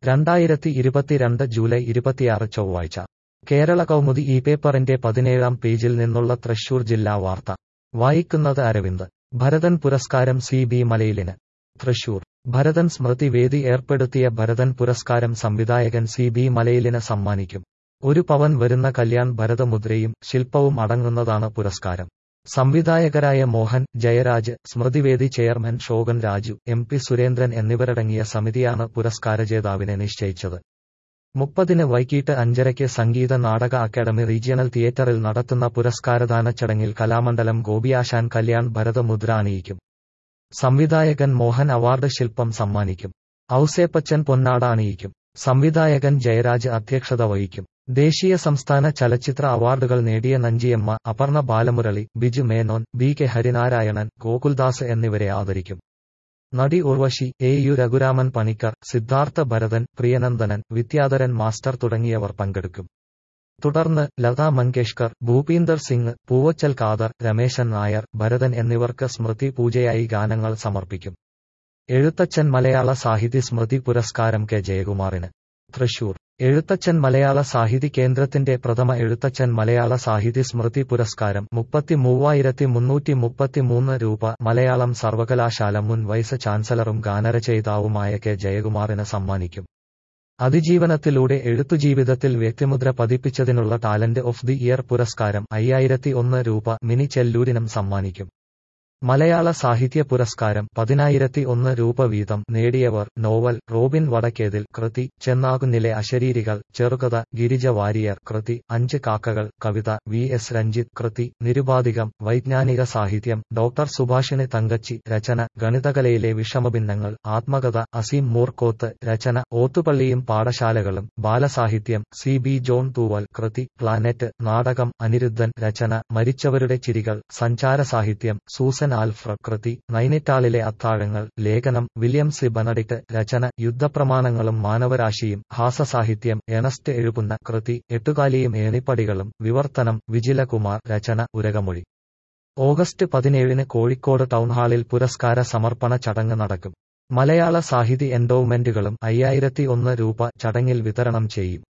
രണ്ടായിരത്തി ഇരുപത്തിരണ്ട് ജൂലൈ ഇരുപത്തിയാറ് ചൊവ്വാഴ്ച കേരള കൗമുദി ഈ പേപ്പറിന്റെ പതിനേഴാം പേജിൽ നിന്നുള്ള തൃശൂർ ജില്ലാ വാർത്ത വായിക്കുന്നത് അരവിന്ദ് ഭരതൻ പുരസ്കാരം സി ബി മലയിലിന് തൃശൂർ ഭരതൻ സ്മൃതി വേദി ഏർപ്പെടുത്തിയ ഭരതൻ പുരസ്കാരം സംവിധായകൻ സി ബി മലയിലിന് സമ്മാനിക്കും ഒരു പവൻ വരുന്ന കല്യാൺ ഭരതമുദ്രയും ശില്പവും അടങ്ങുന്നതാണ് പുരസ്കാരം സംവിധായകരായ മോഹൻ ജയരാജ് സ്മൃതിവേദി chairman Shokan Raju M P Surendran എന്നിവരടങ്ങിയ സമിതിയാണ് പുരസ്കാര ജേതാവിനെ നിശ്ചയിച്ചത് മുപ്പതിന് വൈകിട്ട് അഞ്ചരയ്ക്ക് സംഗീത നാടക അക്കാദമി റീജിയണൽ തിയേറ്ററിൽ നടത്തുന്ന പുരസ്കാരദാന ചടങ്ങിൽ കലാമണ്ഡലം ഗോപിയാശാൻ കല്യാൺ ഭരതമുദ്ര അണിയിക്കും സംവിധായകൻ മോഹൻ അവാർഡ് ശില്പം സമ്മാനിക്കും ഔസേപ്പച്ചൻ പൊന്നാട അണിയിക്കും സംവിധായകൻ ജയരാജ് അധ്യക്ഷത വഹിക്കും ദേശീയ സംസ്ഥാന ചലച്ചിത്ര അവാർഡുകൾ നേടിയ നഞ്ചിയമ്മ അപർണ ബാലമുരളി ബിജു മേനോൻ ബി കെ ഹരിനാരായണൻ ഗോകുൽദാസ് എന്നിവരെ ആദരിക്കും നടി Urvashi A U Raghuraman Panicker Siddhartha Bharathan Priyanandanan Vidyadharan master തുടങ്ങിയവർ പങ്കെടുക്കും തുടർന്ന് ലതാ മങ്കേഷ്കർ ഭൂപീന്ദർ സിംഗ് പൂവച്ചൽ ഖാദർ രമേശൻ നായർ ഭരതൻ എന്നിവർക്ക് സ്മൃതി പൂജയായി ഗാനങ്ങൾ സമർപ്പിക്കും എഴുത്തച്ഛൻ മലയാള സാഹിത്യ സ്മൃതി പുരസ്കാരം കെ ജയകുമാറിന് തൃശൂർ എഴുത്തച്ഛൻ മലയാള സാഹിത്യ കേന്ദ്രത്തിന്റെ പ്രഥമ എഴുത്തച്ഛൻ മലയാള സാഹിത്യ സ്മൃതി പുരസ്കാരം മുപ്പത്തി മൂവായിരത്തി മുന്നൂറ്റി മുപ്പത്തിമൂന്ന് രൂപ മലയാളം സർവകലാശാല മുൻ വൈസ് ചാൻസലറും ഗാനരചയിതാവുമായ കെ ജയകുമാറിന് സമ്മാനിക്കും അതിജീവനത്തിലൂടെ എഴുത്തുജീവിതത്തിൽ വ്യക്തിമുദ്ര പതിപ്പിച്ചതിനുള്ള ടാലന്റ് ഓഫ് ദി ഇയർ പുരസ്കാരം അയ്യായിരത്തി ഒന്ന് രൂപ മിനി ചെല്ലൂരിനും സമ്മാനിക്കും മലയാള സാഹിത്യ പുരസ്കാരം പതിനായിരത്തി ഒന്ന് രൂപ വീതം നേടിയവർ നോവൽ റോബിൻ വടക്കേതിൽ കൃതി ചെന്നാകുന്നിലെ അശരീരികൾ ചെറുകഥ ഗിരിജ വാരിയർ കൃതി അഞ്ച് കാക്കകൾ കവിത വി എസ് രഞ്ജിത്ത് കൃതി നിരുപാധികം വൈജ്ഞാനിക സാഹിത്യം ഡോക്ടർ സുഭാഷിണി തങ്കച്ചി രചന ഗണിതകലയിലെ വിഷമഭിന്നങ്ങൾ ആത്മകഥ അസീം മൂർക്കോത്ത് രചന ഓത്തുപള്ളിയും പാഠശാലകളും ബാലസാഹിത്യം സി ബി ജോൺ തൂവൽ കൃതി പ്ലാനറ്റ് നാടകം അനിരുദ്ധൻ രചന മരിച്ചവരുടെ ചിരികൾ സഞ്ചാര സാഹിത്യം സൂസൻ ആൽഫ്ര കൃതി നൈനിറ്റാളിലെ അത്താഴങ്ങൾ ലേഖനം വില്യം സി ബനഡിക്ട് രചന യുദ്ധപ്രമാണങ്ങളും മാനവരാശിയും ഹാസസാഹിത്യം എണസ്റ്റ് എഴുപുന്ന കൃതി എട്ടുകാലിയും ഏണിപ്പടികളും വിവർത്തനം വിജിലകുമാർ രചന ഉരകമൊഴി ഓഗസ്റ്റ് പതിനേഴിന് കോഴിക്കോട് ടൗൺഹാളിൽ പുരസ്കാര സമർപ്പണ ചടങ്ങ് നടക്കും മലയാള സാഹിതി എൻഡോവ്മെന്റുകളും അയ്യായിരത്തി ഒന്ന് രൂപ ചടങ്ങിൽ വിതരണം ചെയ്യും